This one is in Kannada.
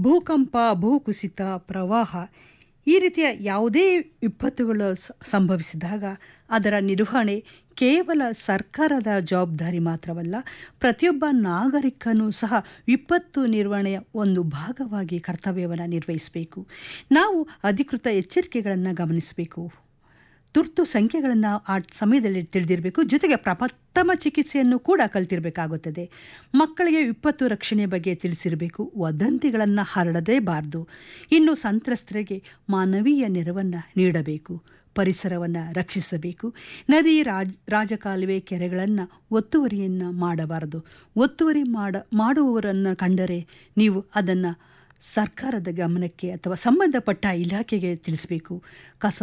ಭೂಕಂಪ ಭೂಕುಸಿತ ಪ್ರವಾಹ ಈ ರೀತಿಯ ಯಾವುದೇ ವಿಪತ್ತುಗಳು ಸ- ಸಂಭವಿಸಿದಾಗ ಅದರ ನಿರ್ವಹಣೆ ಕೇವಲ ಸರ್ಕಾರದ ಜವಾಬ್ದಾರಿ ಮಾತ್ರವಲ್ಲ ಪ್ರತಿಯೊಬ್ಬ ನಾಗರಿಕನೂ ಸಹ ವಿಪತ್ತು ನಿರ್ವಹಣೆಯ ಒಂದು ಭಾಗವಾಗಿ ಕರ್ತವ್ಯವನ್ನು ನಿರ್ವಹಿಸಬೇಕು ನಾವು ಅಧಿಕೃತ ಎಚ್ಚರಿಕೆಗಳನ್ನು ಗಮನಿಸಬೇಕು ತುರ್ತು ಸಂಖ್ಯೆಗಳನ್ನು ಆ ಸಮಯದಲ್ಲಿ ತಿಳಿದಿರಬೇಕು ಜೊತೆಗೆ ಪ್ರಪ್ರಥಮ ಚಿಕಿತ್ಸೆಯನ್ನು ಕೂಡ ಕಲ್ತಿರಬೇಕಾಗುತ್ತದೆ ಮಕ್ಕಳಿಗೆ ವಿಪತ್ತು ರಕ್ಷಣೆ ಬಗ್ಗೆ ತಿಳಿಸಿರಬೇಕು ವದಂತಿಗಳನ್ನು ಹರಡಲೇಬಾರದು ಇನ್ನು ಸಂತ್ರಸ್ತರಿಗೆ ಮಾನವೀಯ ನೆರವನ್ನು ನೀಡಬೇಕು ಪರಿಸರವನ್ನು ರಕ್ಷಿಸಬೇಕು ನದಿ ರಾಜ ರಾಜಕಾಲುವೆ ಕೆರೆಗಳನ್ನು ಒತ್ತುವರಿಯನ್ನು ಮಾಡಬಾರದು ಒತ್ತುವರಿ ಮಾಡ ಮಾಡುವವರನ್ನು ಕಂಡರೆ ನೀವು ಅದನ್ನು ಸರ್ಕಾರದ ಗಮನಕ್ಕೆ ಅಥವಾ ಸಂಬಂಧಪಟ್ಟ ಇಲಾಖೆಗೆ ತಿಳಿಸಬೇಕು ಕಸ